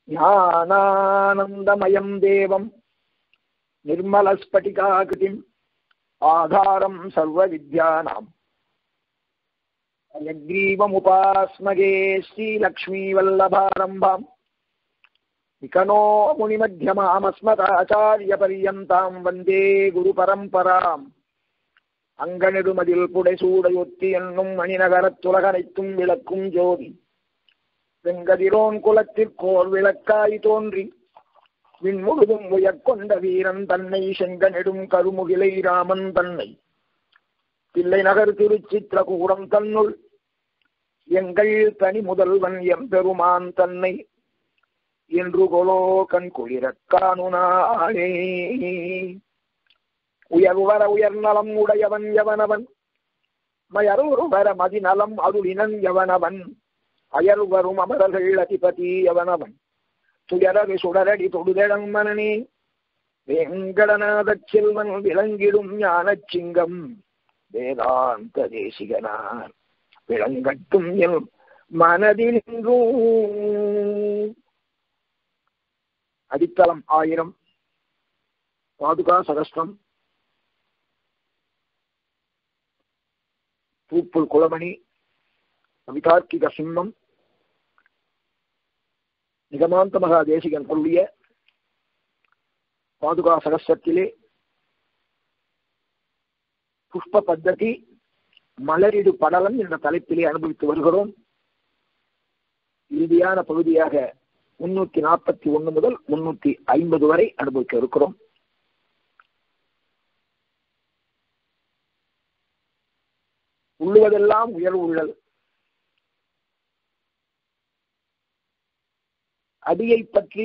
ஞானானந்தமயம் தேவம் நிர்மலஸ்பட்டிகாகிருதிம் ஆதாரம் சர்வ வித்யானாம் அயக்ரீவமுபாஸ்மகே ஸ்ரீலக்ஷ்மீவல்லபாரம்பாம் விகனோ முனிமத்தியமாமஸ்மதாச்சாரியபரியந்தாம் வந்தே குரு பரம்பராம் அங்கனெடுமதில் புடைசூடையொத்தி என்னும் மணிநகரத்துலகனைத்தும் விளக்கும் ஜோதி வெங்கதிரோன் குலத்திற்கோர் விளக்காய் தோன்றி விண்முழுதும் உயர்கொண்ட வீரன் தன்னை செங்க நெடும் கருமுகிலை ராமன் தன்னை தில்லை நகர் திருச்சித்திரகூடம் தன்னுள் எங்கள் தனி முதல்வன் எம்பெருமான் தன்னை என்று கொலோ கண் குளிரக் காணுனானே உயர்வர உயர்நலம் உடையவன் எவனவன் மயருவர மதிநலம் அருளினன் எவனவன் அயர் வரும் அமரர்கள் அதிபதி எவனவன் துயரது சுடரடி தொடுதழம் மனனே வேங்கடநாத செல்வன் விளங்கிடும் ஞானச் சிங்கம் வேதாந்த தேசிகனார் விளங்கட்டும் என் மனதிலும் அடித்தளம் ஆயிரம் பாதுகா சகஸ்டம் பூப்புல் குளமணி கவிதார்க்கிக சிம்மம் நிகமாந்த மகா தேசிகன் கொள்ளிய பாதுகா சகஸ்ரத்திலே புஷ்ப பத்ததி மலரிடு படலம் என்ற தலைப்பிலே அனுபவித்து வருகிறோம் இறுதியான பகுதியாக முன்னூத்தி நாற்பத்தி ஒண்ணு முதல் முன்னூத்தி ஐம்பது வரை அனுபவிக்க இருக்கிறோம் உள்ளுவதெல்லாம் உயர் உள்ளல் அடியை பற்றி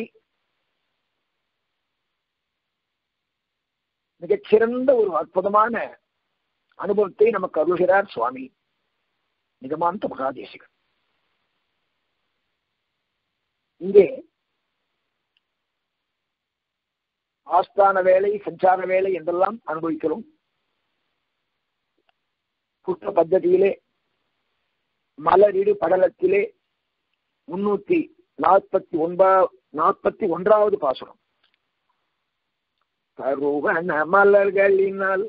மிகச்சிறந்த ஒரு அற்புதமான அனுபவத்தை நமக்கு அருள்கிறார் சுவாமி நிகமாந்த மகாதேசிகர் இங்கே ஆஸ்தான வேலை சஞ்சார வேலை என்றெல்லாம் அனுபவிக்கிறோம் புஷ்ப பத்ததியிலே மலரிடு படலத்திலே முன்னூத்தி நாற்பத்தி ஒன்பா நாற்பத்தி ஒன்றாவது பாசுரம் கருவன மலர்களினால்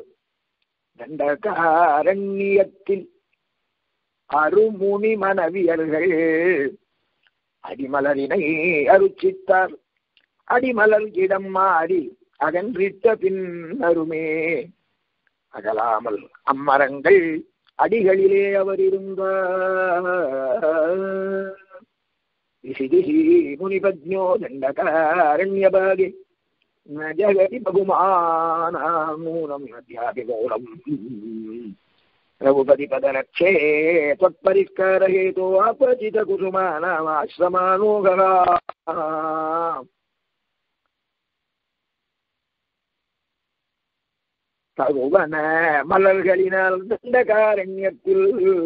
தண்டகாரண்யத்தில் அருமுனி மனவியர்கள் அடிமலரினை அருச்சித்தார் அடிமலர் இடம் மாறி அகன்றிட்ட பின்னருமே அகலாமல் அம்மரங்கள் அடிகளிலே அவர் இருந்தார் திசி முனிபத்னோ தண்டகாரண்யபாகே न जगति बहुमानानूनम् अध्यापिगौरम् रघुपतिपदरक्षे त्वत्परिष्कारहेतो अपचितकुसुमानामाश्रमानोगरा தகுவன மலர்களினால் தண்டகாரண்யத்தில்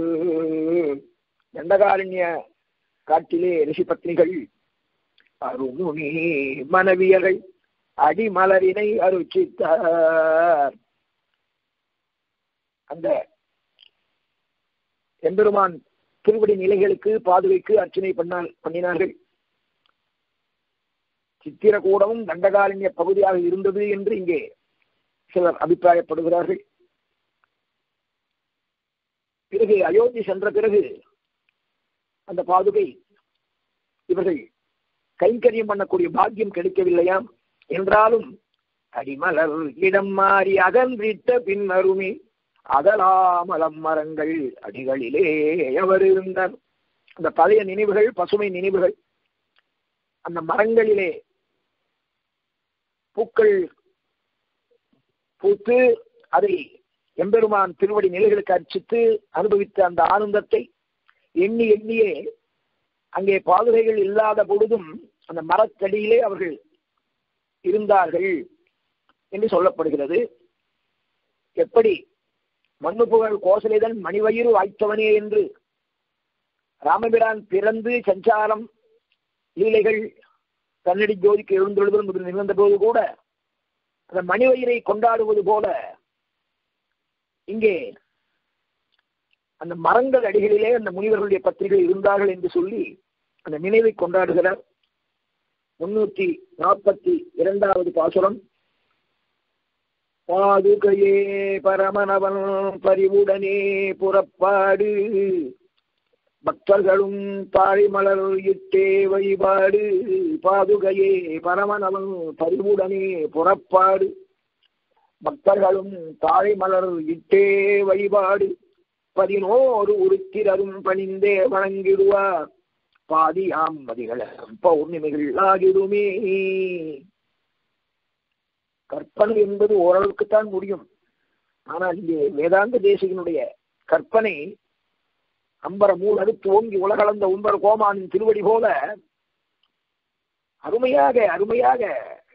தண்டகாரண்ய காட்டிலே ரிஷி பத்னிகள் அருமுனி மனைவியர்கள் அடிமலரினை அருச்சித்தார் அந்த எம்பெருமான் திருவடி நிலைகளுக்கு பாதுகைக்கு அர்ச்சனை பண்ணால் பண்ணினார்கள் சித்திரக்கூடமும் தண்டகாரண்ய பகுதியாக இருந்தது என்று இங்கே சிலர் அபிப்பிராயப்படுகிறார்கள் பிறகு அயோத்தி சென்ற பிறகு அந்த பாதுகை இவர்கள் கைங்கரியம் பண்ணக்கூடிய பாக்கியம் கிடைக்கவில்லையாம் என்றாலும் அடிமலர் இடம் மாறி அகன்றிட்ட பின்னருமே அகலாமலம் மரங்கள் அடிகளிலே அவர் இருந்தார் அந்த பழைய நினைவுகள் பசுமை நினைவுகள் அந்த மரங்களிலே பூக்கள் பூத்து அதை எம்பெருமான் திருவடி நிலைகளுக்கு அர்ச்சித்து அனுபவித்த அந்த ஆனந்தத்தை எண்ணி எண்ணியே அங்கே பாதுகைகள் இல்லாத பொழுதும் அந்த மரத்தடியிலே அவர்கள் இருந்தார்கள் என்று சொல்லப்படுகிறது எப்படி மண்ணு புகழ் கோசலைதன் மணிவயிறு வாய்த்தவனே என்று ராமபிரான் பிறந்து சஞ்சாரம் லீலைகள் கண்ணடி ஜோதிக்கு எழுந்தெழுதல் முதல் நிகழ்ந்த போது கூட அந்த மணிவயிரை கொண்டாடுவது போல இங்கே அந்த மரங்கள் அடிகளிலே அந்த முனிவர்களுடைய பத்திரிகை இருந்தார்கள் என்று சொல்லி அந்த நினைவை கொண்டாடுகிறார் முன்னூத்தி நாற்பத்தி இரண்டாவது பாசுரம் பாதுகையே பரமனவன் பரிவுடனே புறப்பாடு பக்தர்களும் தாழிமலர் இட்டே வழிபாடு பாதுகையே பரமனவன் பரிவுடனே புறப்பாடு பக்தர்களும் தாழிமலர் இட்டே வழிபாடு பதினோரு உருத்திரரும் பணிந்தே வணங்கிடுவார் பாதியாம் மதிகள பௌர்ணமிகள் ஆகிடுமே கற்பனை என்பது ஓரளவுக்குத்தான் முடியும் ஆனால் இங்கே வேதாந்த தேசிகனுடைய கற்பனை அம்பர மூல் அடுத்து ஓங்கி உலகளந்த உம்பர் கோமானின் திருவடி போல அருமையாக அருமையாக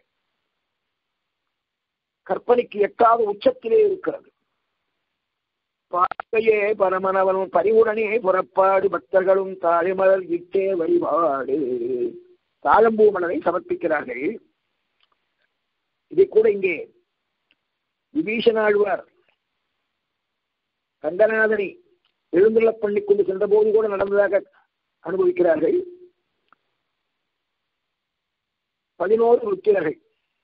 கற்பனைக்கு எட்டாவது உச்சத்திலே இருக்கிறது பார்க்கையே பரமனவனும் பரிவுடனே புறப்பாடு பக்தர்களும் தாழிமலர் இட்டே வழிபாடு தாழம்பூ மலரை சமர்ப்பிக்கிறார்கள் இதை கூட இங்கே விபீஷணாழ்வார் கந்தநாதனை எழுந்துள்ள பண்ணி கொண்டு சென்ற போது கூட நடந்ததாக அனுபவிக்கிறார்கள் பதினோரு ருத்திரர்கள்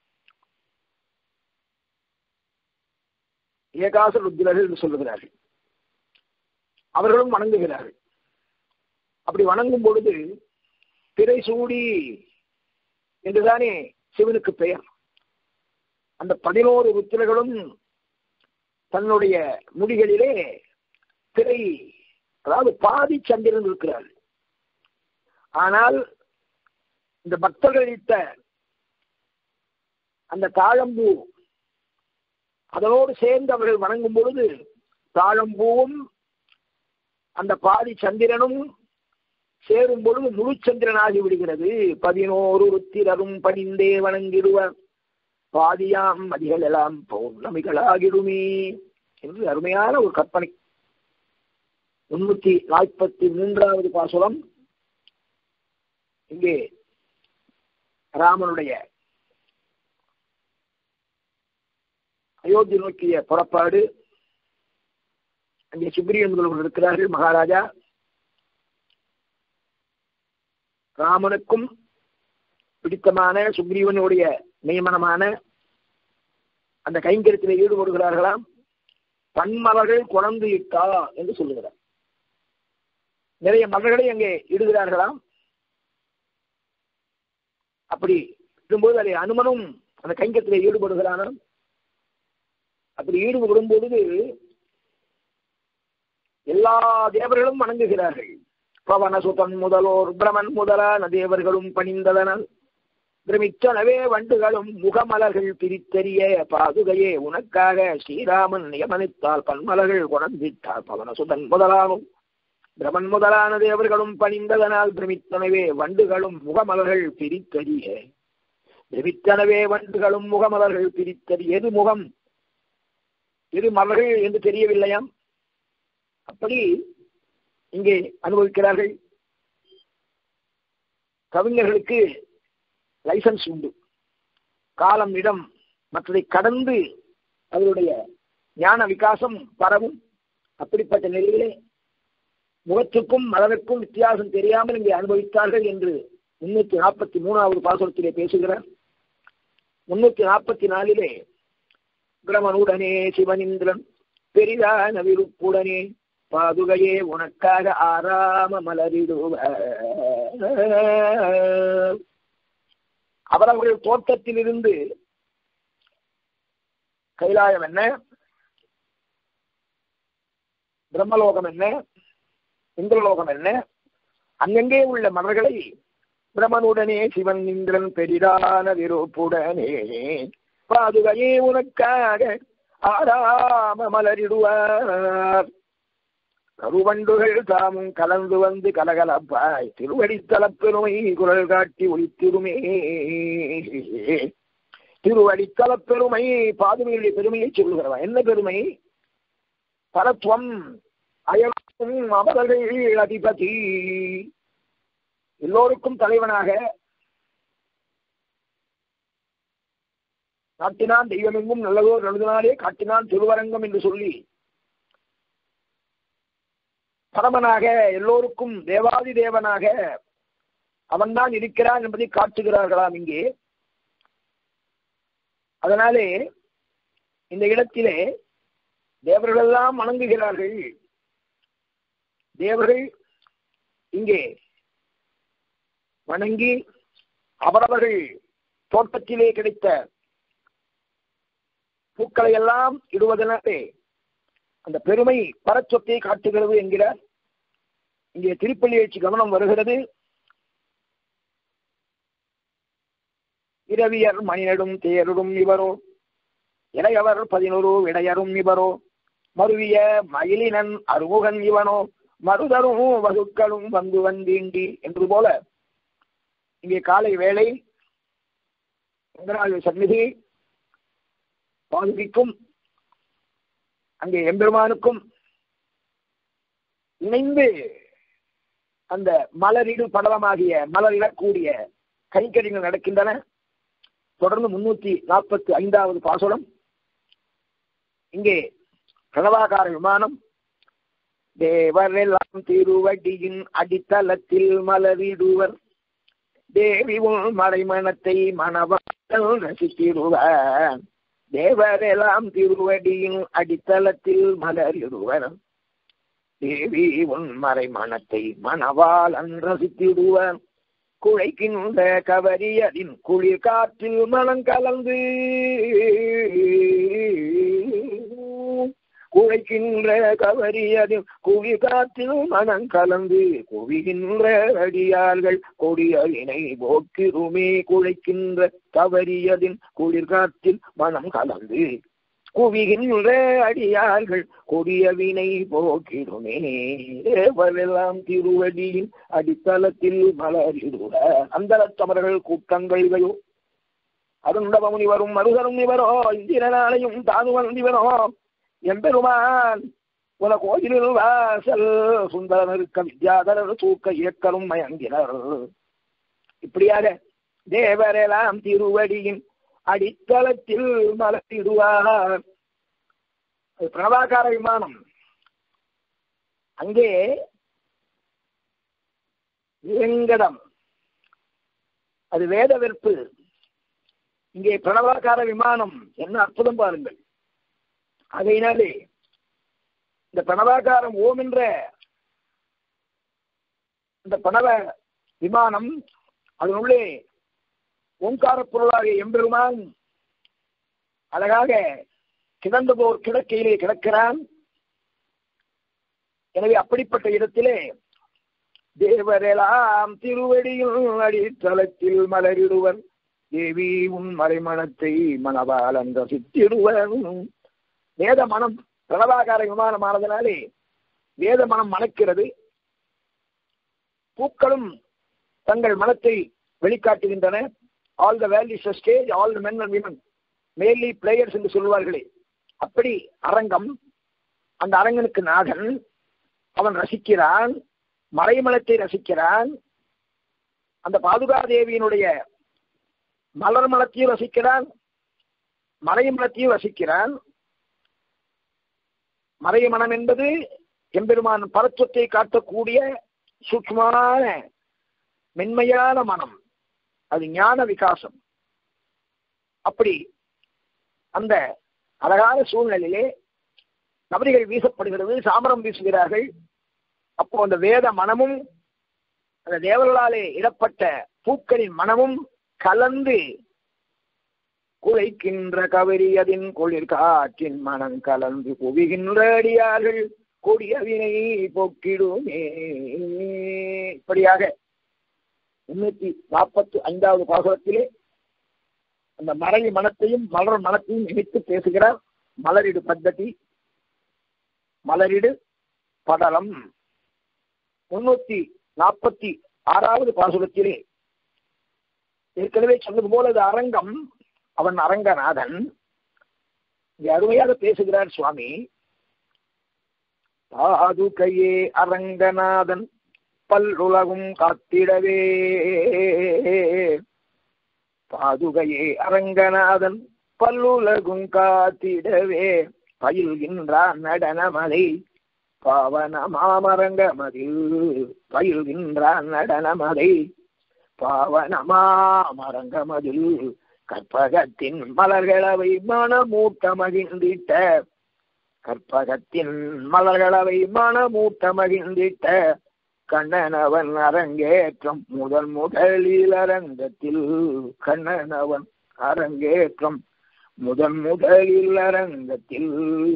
ஏகாச ருத்திரர்கள் என்று சொல்லுகிறார்கள் அவர்களும் வணங்குகிறார்கள் அப்படி வணங்கும் பொழுது திரை சூடி என்றுதானே சிவனுக்கு பெயர் அந்த பதினோரு ருத்திரர்களும் தன்னுடைய முடிகளிலே திரை அதாவது பாதி சந்திரன் இருக்கிறார் ஆனால் இந்த பக்தர்கள் இட்ட அந்த தாழம்பூ அதனோடு சேர்ந்து அவர்கள் வணங்கும் பொழுது தாழம்பூவும் அந்த பாதி சந்திரனும் சேரும் பொழுது முழு சந்திரனாகி விடுகிறது பதினோரு ருத்திரரும் பணிந்தே வணங்கிடுவர் பாதியாம் மதிகள் எல்லாம் பௌர்ணமிகளாகிடுமே என்று அருமையான ஒரு கற்பனை முன்னூத்தி நாற்பத்தி மூன்றாவது பாசுரம் இங்கே ராமனுடைய அயோத்தி நோக்கிய புறப்பாடு அங்கே சுக்ரீவன் முதல்வர் இருக்கிறார்கள் மகாராஜா ராமனுக்கும் பிடித்தமான சுக்ரீவனுடைய நியமனமான அந்த கைங்கரியத்தில் ஈடுபடுகிறார்களாம் பன்மலர்கள் குழந்து இட்டா என்று சொல்லுகிறார் நிறைய மலர்களை அங்கே இடுகிறார்களாம் அப்படி இருக்கும்போது அதை அனுமனும் அந்த கைங்கத்தில் ஈடுபடுகிறானாம் அப்படி ஈடுபடும் பொழுது எல்லா தேவர்களும் வணங்குகிறார்கள் பவனசுதன் முதலோர் பிரமன் முதலான தேவர்களும் பணிந்ததனால் பிரமிச்சனவே வண்டுகளும் முகமலர்கள் பிரித்தெறிய பாதுகையே உனக்காக ஸ்ரீராமன் நியமனித்தால் பன்மலர்கள் குணந்திட்டார் பவனசுதன் முதலானும் பிரமன் முதலான தேவர்களும் பணிந்ததனால் பிரமித்தனவே வண்டுகளும் முகமலர்கள் பிரித்தறிய பிரமித்தனவே வண்டுகளும் முகமலர்கள் பிரித்தறி எது முகம் எது மலர்கள் என்று தெரியவில்லையாம் அப்படி இங்கே அனுபவிக்கிறார்கள் கவிஞர்களுக்கு லைசன்ஸ் உண்டு காலம் இடம் மற்றதை கடந்து அவருடைய ஞான விகாசம் பரவும் அப்படிப்பட்ட நிலையிலே முகத்துக்கும் மலருக்கும் வித்தியாசம் தெரியாமல் இங்கே அனுபவித்தார்கள் என்று முன்னூத்தி நாற்பத்தி மூணாவது பாசுரத்திலே பேசுகிறார் முன்னூத்தி நாற்பத்தி நாலிலே பிரமனுடனே சிவனிந்திரன் பெரிதான விருப்புடனே பாதுகையே உனக்காக ஆறாம மலரிடுவ அவரவர்கள் தோட்டத்திலிருந்து கைலாயம் என்ன பிரம்மலோகம் என்ன இந்திரலோகம் என்ன அங்கங்கே உள்ள மலர்களை பிரமனுடனே சிவன் இந்திரன் பெரிதான விருப்புடனே பாதுகையே உனக்காக ஆறாம மலரிடுவார் கருவண்டுகள் தாமும் கலந்து வந்து கலகலப்பாய் திருவடித்தலப்பெருமை குரல் காட்டி ஒளித்திருமே திருவடித்தலப்பெருமை பாதுமையுடைய பெருமையை சொல்லுகிறவா என்ன பெருமை பரத்வம் அயலும் அமரர்கள் அதிபதி எல்லோருக்கும் தலைவனாக காட்டினான் தெய்வமெங்கும் நல்லதோர் நல்லதினாலே காட்டினான் திருவரங்கம் என்று சொல்லி பரமனாக எல்லோருக்கும் தேவாதி தேவனாக அவன்தான் இருக்கிறான் என்பதை காட்டுகிறார்களாம் இங்கே அதனாலே இந்த இடத்திலே தேவர்களெல்லாம் வணங்குகிறார்கள் தேவர்கள் இங்கே வணங்கி அவரவர்கள் தோட்டத்திலே கிடைத்த பூக்களை எல்லாம் இடுவதனாலே அந்த பெருமை பரச்சொத்தை காட்டுகிறது என்கிறார் இங்கே திருப்பள்ளி எழுச்சி கவனம் வருகிறது இரவியர் மணிநடும் தேரரும் இவரோ இளையவர் பதினொரு விடையரும் இவரோ மருவிய மயிலினன் அருமுகன் இவனோ மருதரும் வகுக்களும் வந்து வந்தீண்டி என்று போல இங்கே காலை வேளை ரங்கநாத சந்நிதி பாதுகிக்கும் அங்கே எம்பெருமானுக்கும் இணைந்து அந்த மலரிடு படலமாகிய மலரிடக்கூடிய கைக்கடிகள் நடக்கின்றன தொடர்ந்து முன்னூத்தி நாற்பத்தி ஐந்தாவது பாசுரம் இங்கே கனவாகார விமானம் தேவரெல்லாம் திருவடியின் அடித்தளத்தில் மலரிடுவர் தேவி உள் மறைமணத்தை மணவாள் ரசித்திடுவர் தேவரெல்லாம் திருவடியின் அடித்தளத்தில் மலரிடுவர் தேவி உன் மறைமணத்தை மணவாளன் ரசித்திடுவர் குழைக்கின்ற கவரியதின் குளிர் காற்றில் மனம் கலந்து குழைக்கின்ற கவரியதின் குளிர் காற்றில் மனம் கலந்து குவிகின்ற அடியார்கள் கொடியலினை போக்கிருமே குழைக்கின்ற கவரியதின் குளிர் காற்றில் மனம் கலந்து குவிகின்ற அடியார்கள் கொடிய வினை போக்கிடுமே தேவரெல்லாம் திருவடியின் அடித்தளத்தில் மலரிடுவ அந்தரத்தமர்கள் கூட்டங்கள் இவையோ அருண்டவ முனிவரும் மருகரும் இவரோ இந்திரனாலையும் தானு வந்திவரோ எம்பெருமான் உன கோயிலில் வாசல் சுந்தரன் இருக்க வித்யாதரர் தூக்க இயக்கரும் மயங்கினர் இப்படியாக தேவரெல்லாம் திருவடியின் அடித்தளத்தில் மலத்திடுவார் பிரணவாகார விமானம் அங்கே வேங்கடம் அது வேத வெறுப்பு இங்கே பிரணவாகார விமானம் என்ன அற்புதம் பாருங்கள் அதையினாலே இந்த பிரணவாகாரம் ஓம் என்ற இந்த பிரணவ விமானம் அதனுள்ளே ஓங்கார பொருளாகிய எம்பெருமான் அழகாக கிடந்ததோர் கிடக்கையிலே கிடக்கிறான் எனவே அப்படிப்பட்ட இடத்திலே தேவரெல்லாம் திருவடியில் அடித்தளத்தில் மலரிடுவர் தேவி உன் மறைமணத்தை மணவாளன் ரசித்திடுவர் வேத மனம் பிரணவாகார விமானமானதனாலே வேத மனம் மணக்கிறது பூக்களும் தங்கள் மனத்தை வெளிக்காட்டுகின்றன all the values stage all the men and women merely players என்று சொல்வார்களே அப்படி அரங்கம் அந்த அரங்கனுக்கு நாகன் அவன் ரசிக்கிறான் மறைமலத்தை ரசிக்கிறான் அந்த பாதுகா தேவியினுடைய மலர் மலத்தையும் ரசிக்கிறான் மறைமலத்தையும் ரசிக்கிறான் மறைமணம் என்பது எம்பெருமான் பரத்துவத்தை காட்டக்கூடிய சூக்மமான மென்மையான மனம் அது ஞான விகாசம் அப்படி அந்த அழகான சூழ்நிலையிலே நபரிகள் வீசப்படுகிறது சாமரம் வீசுகிறார்கள் அப்போ அந்த வேத மனமும் அந்த தேவர்களாலே இடப்பட்ட பூக்களின் மனமும் கலந்து குலைக்கின்ற கவரியதின் குளிர் காற்றின் மனம் கலந்து குவிகின்ற அடியார்கள் கொடிய வினை போக்கிடுமே இப்படியாக முன்னூத்தி நாற்பத்தி ஐந்தாவது பாகத்திலே அந்த மறை மனத்தையும் மலர் மனத்தையும் இணைத்து பேசுகிறார் மலரிடு பத்ததி மலரிடு படலம் முன்னூத்தி நாற்பத்தி ஆறாவது பாசுரத்திலே ஏற்கனவே சொன்னது போல அது அரங்கம் அவன் அரங்கநாதன் இங்கே அருமையாக பேசுகிறார் சுவாமி பாதுகையே அரங்கநாதன் பல்லுலகும் காத்திடவே பாதுகையே அரங்கநாதன் பல்லுலகும் காத்திடவே பயில்கின்றான் நடனமலை பாவன மாமரங்கமதில் பயில்கின்றான் நடனமலை பாவனமா மரங்கமதில் கற்பகத்தின் மலர்களவை மனமூட்ட மகிழ்ந்திட்ட கற்பகத்தின் மலர்களவை மனமூட்ட மகிழ்ந்திட்ட கண்ணனவன் அரங்கேற்றம் முதல் முதலில் அரங்கத்தில் கண்ணனவன் அரங்கேற்றம் முதன் முதலில் அரங்கத்தில்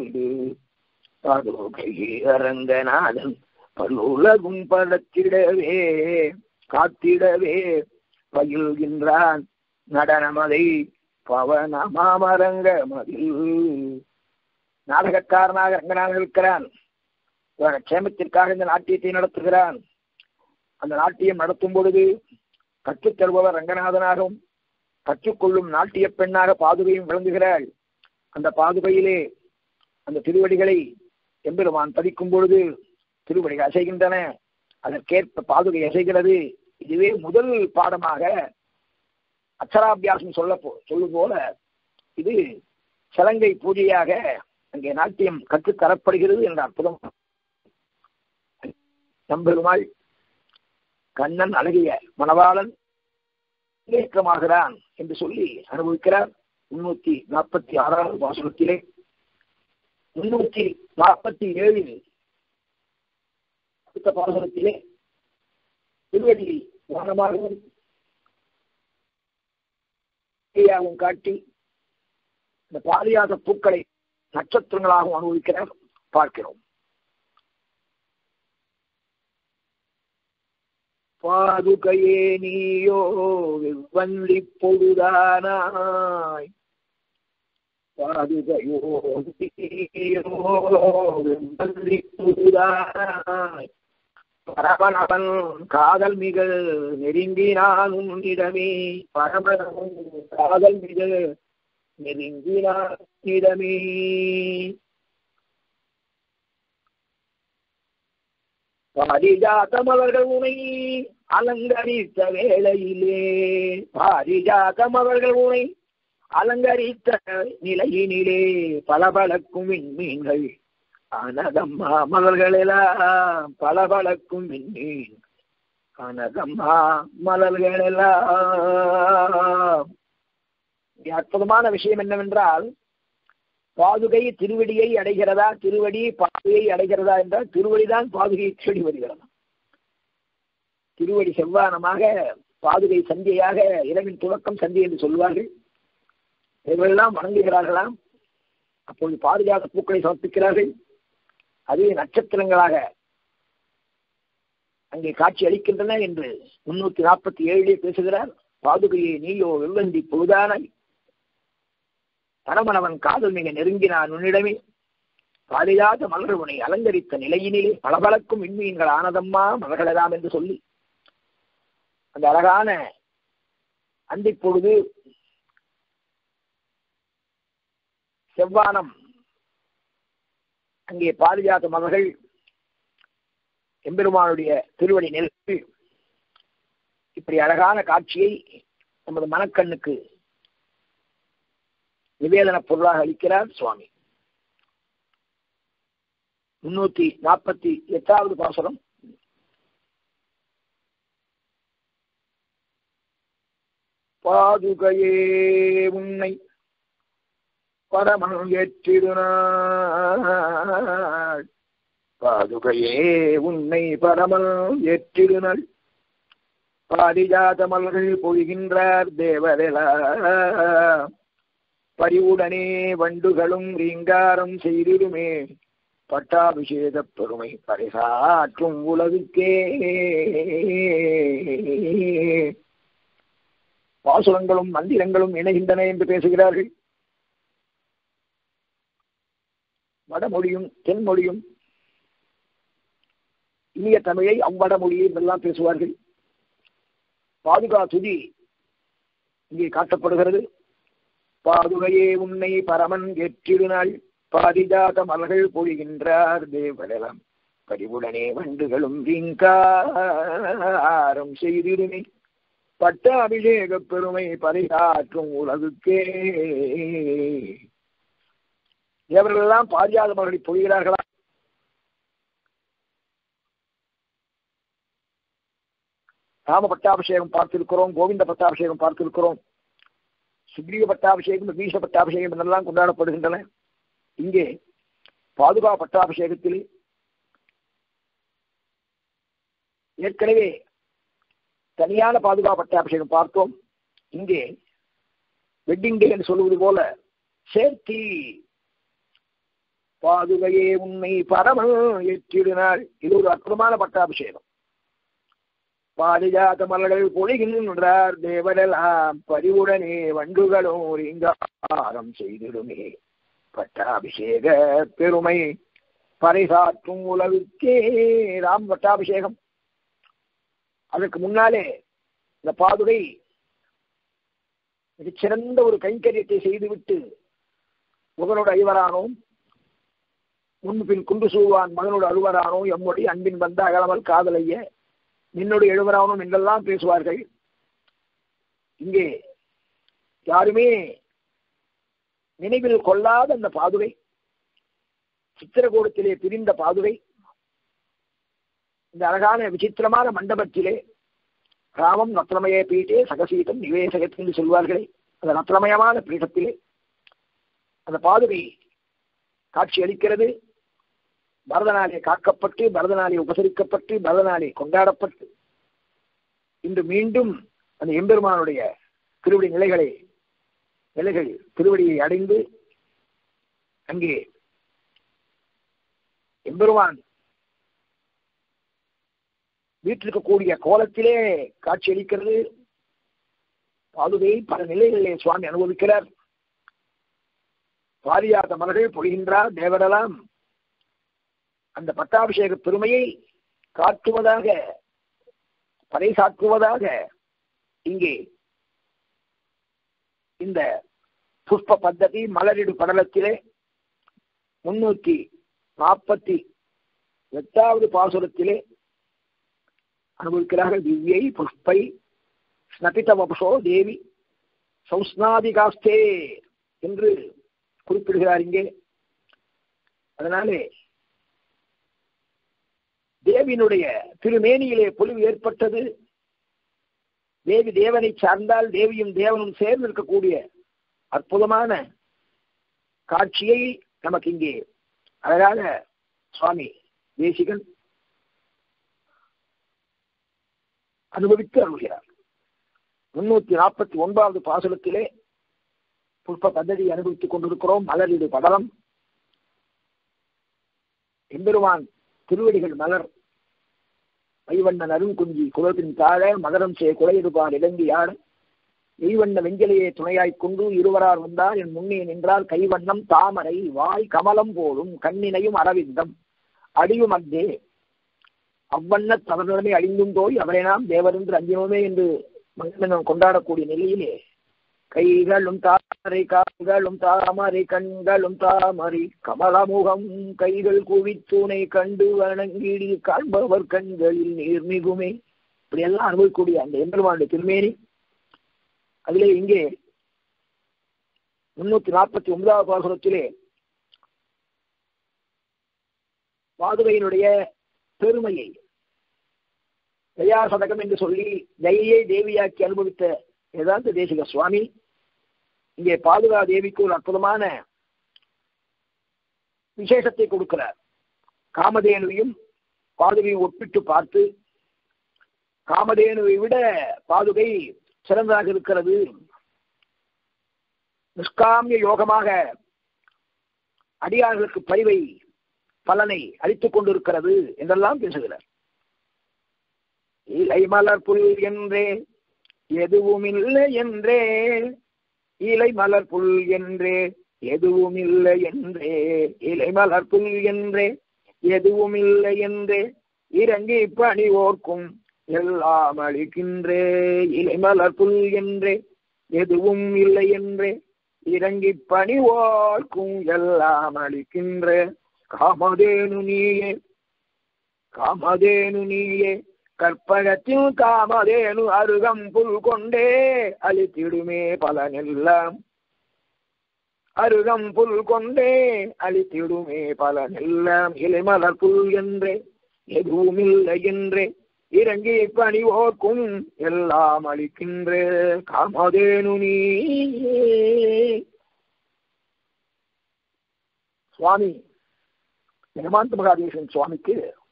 பாதுகை அரங்கநாதன் பல்லுலகும் படத்திடவே காத்திடவே பயில்கின்றான் நடனமதை பவன மாமரங்க மதில் நாடகக்காரனாக ரங்கநாதன் இருக்கிறான் க்ஷேமத்திற்காக இந்த நாட்டியத்தை நடத்துகிறான் அந்த நாட்டியம் நடத்தும் பொழுது கற்றுத் தருபவர் ரங்கநாதனாகவும் கற்றுக்கொள்ளும் நாட்டிய பெண்ணாக பாதுகையும் விளங்குகிறாள் அந்த பாதுகையிலே அந்த திருவடிகளை எம்பெருமான் பதிக்கும் பொழுது திருவடிகள் அசைகின்றன அதற்கேற்ப பாதுகை அசைகிறது இதுவே முதல் பாடமாக அச்சராபியாசம் சொல்ல சொல்லும் போல இது சலங்கை பூஜையாக அங்கே நாட்டியம் கற்றுத்தரப்படுகிறது என்ற அற்புதம் நம்பெருமாள் கண்ணன் அழகிய மணவாளன் ஏற்றமாகிறான் என்று சொல்லி அனுபவிக்கிறார் முன்னூத்தி நாற்பத்தி ஆறாவது வாசகத்திலே முன்னூத்தி நாற்பத்தி ஏழில் அடுத்த பாசனத்திலே திருவடி வானமாகவும் காட்டி இந்த பாரியாத பூக்களை நட்சத்திரங்களாகவும் அனுபவிக்கிறார் பார்க்கிறோம் பாதுகையே நீயோ வெவ்வந்தி பொழுதானாய் பாதுகையோ நீயோ வெவ்வந்தி பொழுதானாய் பரமனவன் காதல் மிக நெருங்கினான் உன்னிடமே பரமனவன் காதல் மிக நெருங்கினான் இடமே பாரிஜாத்தம் அவர்கள் உனை அலங்கரித்த வேளையிலே பாரிஜாத்தம் அவர்கள் உனை அலங்கரித்த நிலையினிலே பளபளக்கும் விண்மீன்கள் அனதம்மா மலர்களெல்லாம் பளபளக்கும் விண்மீன் அனதம்மா மலர்களெல்லாம் அற்புதமான விஷயம் என்னவென்றால் பாதுகை திருவடியை அடைகிறதா திருவடி பாதுகையை அடைகிறதா என்றால் திருவடிதான் பாதுகையை தேடி வருகிறதா திருவடி செவ்வானமாக பாதுகை சந்தியாக இரவின் துவக்கம் சந்தி என்று சொல்வார்கள் இவர்களெல்லாம் வணங்குகிறார்களாம் அப்போது பாதுகாத்த பூக்களை சமர்ப்பிக்கிறார்கள் அது நட்சத்திரங்களாக அங்கே காட்சி அளிக்கின்றன என்று முன்னூத்தி நாற்பத்தி ஏழிலே பேசுகிறார் பாதுகையை நீயோ வெவ்வந்தி பொழுதானாய் பரமனவன் காதல் மிக நெருங்கினான் உன்னிடமே பாலியாத மலர் உனை அலங்கரித்த நிலையினிலே பளபளக்கும் விண்மீன்கள் ஆனதம்மா மலர்களெல்லாம் என்று சொல்லி அந்த அழகான அந்தி பொழுது செவ்வானம் அங்கே பாரிஜாத மலர்கள் எம்பெருமானுடைய திருவடி நெருப்பு இப்படி அழகான காட்சியை நமது மனக்கண்ணுக்கு நிவேதன பொருளாக அளிக்கிறார் சுவாமி முன்னூத்தி நாற்பத்தி எட்டாவது பாசுரம் பாதுகையே உன்னை பரமன் ஏற்றிருநாள் பாதுகையே உன்னை பரமல் ஏற்றிருநாள் பாரிஜாத மலர்கள் பொழிகின்றார் தேவரெலா பரிவுடனே வண்டுகளும் ரீங்காரம் செய்திருமே பட்டாபிஷேக பெருமை பரிசாற்றும் உலகுக்கே பாசுரங்களும் மந்திரங்களும் இணைகின்றன என்று பேசுகிறார்கள் வடமொழியும் தென்மொழியும் இனிய தமிழை அவ்வட மொழியை எல்லாம் பேசுவார்கள் பாதுகா துதி இங்கே காட்டப்படுகிறது பாதுகையே உன்னை பரமன் ஏற்றிருநாள் பாரிஜாத மலர்கள் பொழிகின்றார் தேவரெல்லாம் பரிவுடனே வண்டுகளும் ரீங்காரம் செய்திருமே பட்ட அபிஷேக பெருமை பரிசாற்றும் உலகுக்கே தேவர்களெல்லாம் பாரிஜாத மலர்களை பொழிகிறார்களா ராம பட்டாபிஷேகம் பார்த்திருக்கிறோம் கோவிந்த பட்டாபிஷேகம் பார்த்திருக்கிறோம் சுக்ரீவ பட்டாபிஷேகம் பீஷ பட்டாபிஷேகம் என்றெல்லாம் கொண்டாடப்படுகின்றன இங்கே பாதுகா பட்டாபிஷேகத்தில் ஏற்கனவே தனியான பாதுகா பட்டாபிஷேகம் பார்த்தோம் இங்கே வெட்டிங் டே என்று சொல்லுவது போல சேர்த்தி பாதுகையே உண்மை பரம ஏற்றிடுனாள் இது ஒரு அற்புதமான பட்டாபிஷேகம் பாரிஜாத மலர்கள் பொழிகின்றார் தேவரெல்லாம் பரிவுடனே வண்டுகளும் ரீங்காரம் செய்திடுமே பட்டாபிஷேக பெருமை பறைசாற்றும் உலகுக்கே ராம் பட்டாபிஷேகம் அதற்கு முன்னாலே இந்த பாதுகை மிகச்சிறந்த ஒரு கைங்கரியத்தை செய்துவிட்டு முகனோடு ஐவரானோம் முன்பின் குண்டு சூழ்வான் மகனோடு அழுவரானோ எம்முடைய அன்பின் வந்த அகலமல் காதலைய நின்னோடு எழுவரானோம் என்றெல்லாம் பேசுவார்கள் இங்கே யாருமே நினைவில் கொள்ளாத அந்த பாதுகை சித்திரகூடத்திலே பிரிந்த பாதுகை இந்த அழகான விசித்திரமான மண்டபத்திலே ராமம் ரத்னமய பீட்டே சகசீதம் நிவேசகத் என்று சொல்வார்களே அந்த ரத்னமயமான பீഠத்திலே அந்த பாதுகை காட்சி அளிக்கிறது பரதனாலே காக்கப்பட்டு பரதனாலே உபசரிக்கப்பட்டு பரதனாலே கொண்டாடப்பட்டு இன்று மீண்டும் அந்த எம்பெருமானுடைய திருவடி நிலைகளை நிலைகள் திருவடியை அடைந்து அங்கே எம்பெருமான் வீட்டிருக்கக்கூடிய கோலத்திலே காட்சி அளிக்கிறது பாதுகை பல நிலைகளிலே சுவாமி அனுபவிக்கிறார் பாரியாத மலர்கள் பொழிகின்றார் தேவரெல்லாம் அந்த பட்டாபிஷேக பெருமையை காட்டுவதாக பறைசாற்றுவதாக இங்கே இந்த புஷ்ப பத்ததி மலரிடு படலத்திலே முன்னூத்தி நாற்பத்தி எட்டாவது பாசுரத்திலே அனுபவிக்கிறார்கள் திவ்யை புஷ்பை ஸ்னபித வபுஷோ தேவி சௌஸ்நாதிகாஸ்தே என்று குறிப்பிடுகிறார் இங்கே அதனாலே தேவியினுடைய திருமேனியிலே பொலிவு ஏற்பட்டது தேவி தேவனை சார்ந்தால் தேவியும் தேவனும் சேர்ந்து இருக்கக்கூடிய அற்புதமான காட்சியை நமக்கு இங்கே அழகாக சுவாமி தேசிகன் அனுபவித்து அருள்கிறார் முன்னூத்தி நாற்பத்தி ஒன்பதாவது பாசுரத்திலே புஷ்ப பദ്ധதி அனுபவித்துக் கொண்டிருக்கிறோம் மலரிடு படலம் எம்பெருமான் திருவடிகள் மலர் மைவண்ணன் அருண்குஞ்சி குலத்தின் தாழ மகரம் சே குலையிடுபார் இலங்கியாட மெய்வண்ண வெஞ்சலையை துணையாய்க் கொண்டு இருவரார் வந்தார் என் முன்னே நின்றால் கைவண்ணம் தாமரை வாய் கமலம் போலும் கண்ணினையும் அரவிந்தம் அடியும் அத்தே அவ்வண்ண தவறுமே அழிந்தும் போய் அவரை நாம் தேவரென்று அஞ்சினோமே என்று மன்னன் கொண்டாடக்கூடிய நிலையிலே கைகளும் தாமரை கால்களும் தாமரை கண்களும் தாமரை கமலமுகம் கைகள் குவித்தூனை கண்டு வணங்கிடி காண்பவர் கண்களில் நீர் மிகுமே இப்படி எல்லாம் அனுபவிக்கூடிய அந்த எம்பெருமானுடைய திருமேனி அதிலே இங்கே முன்னூத்தி நாற்பத்தி ஒன்பதாவது பாசுரத்திலே பாதுகையினுடைய பெருமையை தயாசதகம் என்று சொல்லி ஜெயை தேவியாக்கி அனுபவித்த வேதாந்த தேசிக சுவாமி இங்கே பாதுகா தேவிக்கு ஒரு அற்புதமான விசேஷத்தை கொடுக்கிறார் காமதேனுவையும் பாதுகையும் ஒப்பிட்டு பார்த்து காமதேனுவை விட பாதுகை சிறந்ததாக இருக்கிறது நிஷ்காமிய யோகமாக அடியார்களுக்கு பரிவை பலனை அளித்துக் கொண்டிருக்கிறது என்றெல்லாம் பேசுகிறார் இலை மலர் புல் என்றே எதுவும் இல்லை என்றே இலை மலர் புல் என்றே எதுவும் இல்லை என்றே இலை மலர் புல் என்றே எதுவும் இல்லை என்றே இறங்கி பணிவோர்க்கும் எல்லாம் அளிக்கின்றே இலை மலர் புல் என்றே எதுவும் இல்லை என்றே இறங்கி பணிவோர்க்கும் எல்லாம் அளிக்கின்ற காமதேனு நீயே காமதேனு நீயே கற்பகத்தில் காமதேனு அருகம் புல் கொண்டே அழித்திடுமே பலனெல்லாம் அருகம் புல் கொண்டே அழித்திடுமே பலனெல்லாம் இலைமலர் புல் என்றே எதுவும் இல்லை என்றே இறங்கி பணிவோர்க்கும் எல்லாம் அளிக்கின்ற காமதேனு நீ சுவாமி நிகமாந்த மகாதேசன் சுவாமிக்கு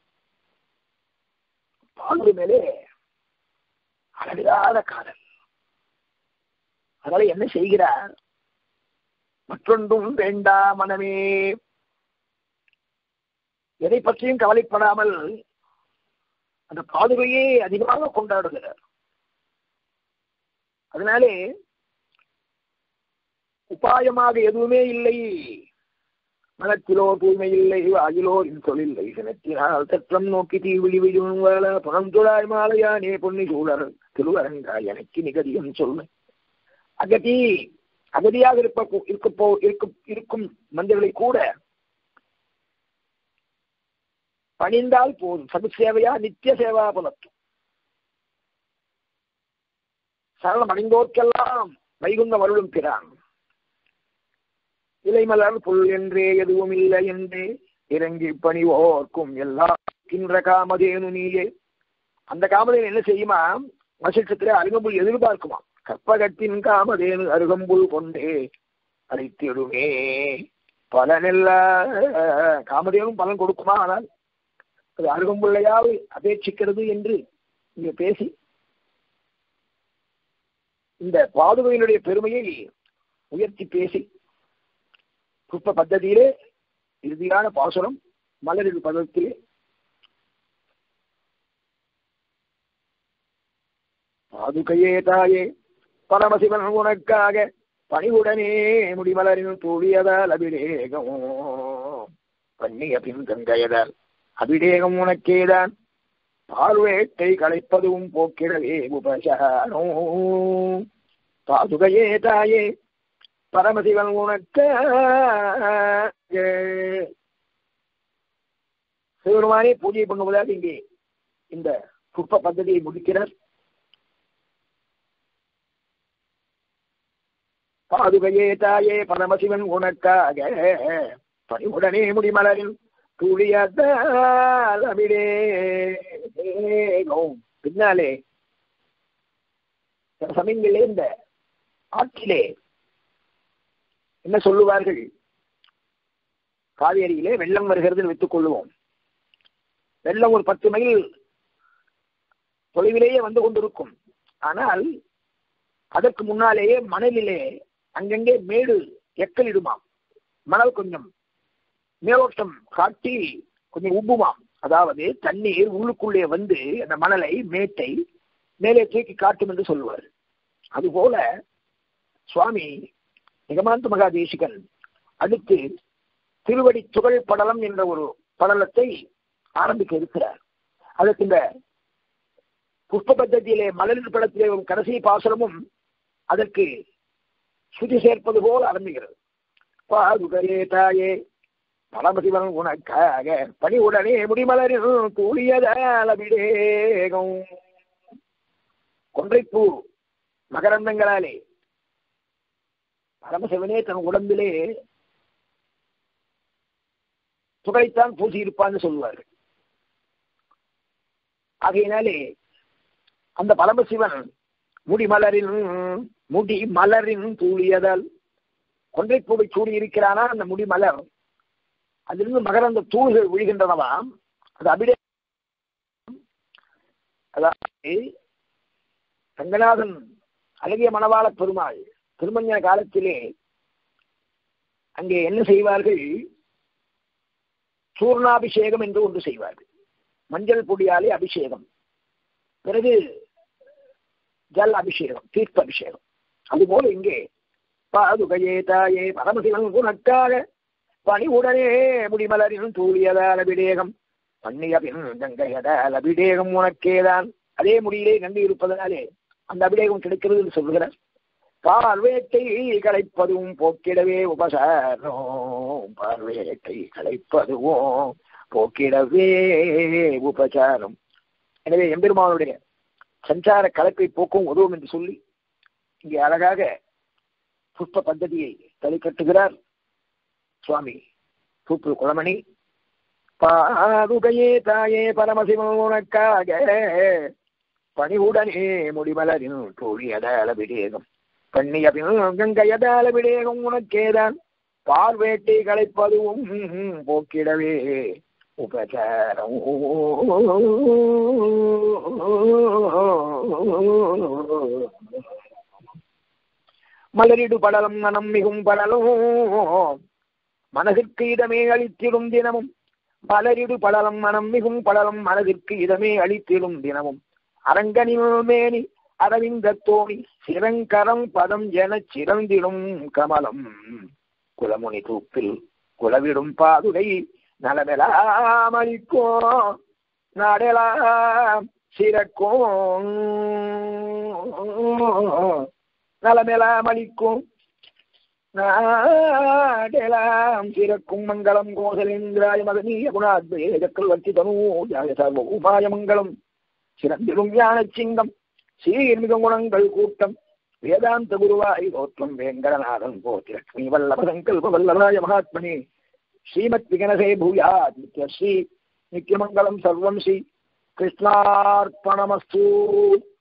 பாண்டு மேலே அளவிலாத காதல் அதனால என்ன செய்கிறார் மற்றொன்றும் வேண்டா மனமே எதை பற்றியும் கவலைப்படாமல் அந்த பாதுகையே அதிகமாக கொண்டாடுகிறார் அதனாலே உபாயமாக எதுவுமே இல்லை மனத்திலோ தூய்மை இல்லை வாயிலோ தொழில்லை சினத்தினால் சற்றம் நோக்கி தீவிழி விழும் வேல புனந்துழாய் மாலையானே பொன்னி சூழர் திருவரங்கா எனக்கு நிகதியும் சொல்ல அகதி அகதியாக இருப்ப இருக்கப்போ இருக்கும் இருக்கும் மனிதர்களை கூட பணிந்தால் போதும் சது சேவையா நித்திய சேவா புலத்தும் சரணம் அடைந்தோர்க்கெல்லாம் வைகுந்த வருளும் பிறான் இலைமலர் புல் என்றே எதுவும் இல்லை என்றே இறங்கி பணிவோர்க்கும் எல்லாம் கின்ற காமதேனு நீயே அந்த காமதேனு என்ன செய்யுமா வசிஷ்டத்திலே அருகம்புல் எதிர்பார்க்குமா கற்பகத்தின் காமதேனு அருகம்புல் கொண்டே அழைத்திடுமே பலனெல்ல காமதேனும் பலன் கொடுக்குமா ஆனால் அது அருகம்புள்ளையாவது அபேட்சிக்கிறது என்று இங்க பேசி இந்த பாதுகையினுடைய பெருமையை உயர்த்தி பேசி புஷ்ப பத்ததியிலே இறுதியான பாசுரம் மலரில் பதத்திலே பாதுகையே தாயே பரமசிவன் உனக்காக பணிவுடனே முடிமலரில் தூவியதால் அபிடேகம் பண்ணிய பின் கங்கையதால் அபிடேகம் உனக்கேதான் பார்வேட்டை களைப்பதும் போக்கிடவே உபசாரோ பாதுகையே தாயே பரமசிவன் உனக்க சிவருமானே பூஜை பண்ணுவதாக இங்கே இந்த புஷ்ப பദ്ധதியை முடிக்கிறார் பாதுகையே தாயே பரமசிவன் உனக்காக பணிவுடனே முடிமலரில் பின்னாலே சில சமயங்களே இந்த ஆற்றிலே என்ன சொல்லுவார்கள் காவேரியிலே வெள்ளம் வருகிறது வைத்துக் கொள்ளுவோம் வெள்ளம் ஒரு பத்து மைல் தொலைவிலேயே வந்து கொண்டிருக்கும் ஆனால் அதற்கு முன்னாலேயே மணலிலே அங்கங்கே மேடு எக்கலிடுமாம் மணல் கொஞ்சம் மேலோட்டம் காட்டி கொஞ்சம் உப்புமாம் அதாவது தண்ணீர் உள்ளுக்குள்ளே வந்து அந்த மணலை மேட்டை மேலே தூக்கி காட்டும் என்று சொல்லுவார் அதுபோல சுவாமி நிகமாந்த மகாதேசிகன் அடுத்து திருவடி துகள் படலம் என்ற ஒரு படலத்தை ஆரம்பிக்க இருக்கிறார் அதற்கு இந்த புஷ்ப பத்தத்திலே மலரின் படத்திலே ஒரு கடைசி பாசனமும் அதற்கு சுதி சேர்ப்பது போல் ஆரம்பிக்கிறது பாதுகையே தாயே பரமசிவன் உனக்காக பணி உடனே முடிமலரில் கூடியதால் அபிடேகம் கொன்றைப்பூ மகரந்தங்களாலே பரமசிவனே தன் உடம்பிலே துகளைத்தான் பூசி இருப்பான்னு சொல்லுவார்கள் ஆகையினாலே அந்த பரமசிவன் முடிமலரின் முடி மலரின் தூளியதால் கொன்றைப்பூவை சூடி இருக்கிறானா அந்த முடி மலர் அதிலிருந்து மகரந்த தூள்கள் விழுகின்றனவாம் அது அபிடே அதாவது ரங்கநாதன் அழகிய மணவாள பெருமாள் திருமஞ்சன காலத்திலே அங்கே என்ன செய்வார்கள் சூர்ணாபிஷேகம் என்று ஒன்று செய்வார்கள் மஞ்சள் பொடியாலே அபிஷேகம் பிறகு ஜல் அபிஷேகம் தீர்த்த அபிஷேகம் அதுபோல இங்கே பாதுகையே தாயே பரமசிவன் உனக்காக பணிவுடனே முடிமலரின் தூளியதால் அபிடேகம் பண்ணிய பின் கங்கையதால் அபிடேகம் உனக்கேதான் அதே முடியிலே கங்கை இருப்பதனாலே அந்த அபிடேகம் கிடைக்கிறது என்று சொல்லுகிறார் பார்வேட்டை களைப்பதும் போக்கிடவே உபசாரம் பார்வேட்டை களைப்பதுவும் போக்கிடவே உபசாரம் எனவே எம்பெருமானுடைய சஞ்சார கலப்பை போக்கும் உதவும் என்று சொல்லி இங்கே அழகாக புஷ்ப பద్ధதியை தலை கட்டுகிறார் சுவாமி தூப்பு குளமணி பாதுகையே தாயே பரமசிவம் உனக்காக பணிவுடனே முடிமலரின் தோழியதால விடேகம் பண்ணிய பின் கங்கையதால விடேகம் உனக்கேதான் பார்வேட்டை களைப்பதுவும் போக்கிடவே உபசாரம் மலரிடு படலம் மனம் மிகும் படலும் மனதிற்கு இதமே அளித்திடும் தினமும் மலரிடு படலம் மனம் மிகும் படலம் மனதிற்கு இதமே அளித்திடும் தினமும் அரங்கனில் மேனி அரவிந்த தோணி சிறங்கரம் பதம் என சிறந்திடும் கமலம் குலமுனி தூப்பில் குலவிடும் பாதுகை நலமெலாம் அளிக்கும் நாடெலாம் சிறக்கும் நலமெலாம் அளிக்கும் நாடெலாம் சிறக்கும் மங்களம் கோசலேந்திராய மகனீய குணாத்வய சக்கரவர்த்தி தனூஜாய சர்வகுமாய மங்களம் சிறந்திடும் ஞான சிங்கம் சீர்மிக குணங்கள் கூட்டம் வேதாந்த குருவாய் தோற்றம் வேங்கடநாதன் போற்றி லட்சுமி வல்லபதங்கல்ப வல்லராய மகாத்மனே ஸ்ரீமத் விகனசே பூயாத் நித்ய ஸ்ரீ நித்யமங்கலம் சர்வம் ஸ்ரீ கிருஷ்ணார்ப்பணமஸ்து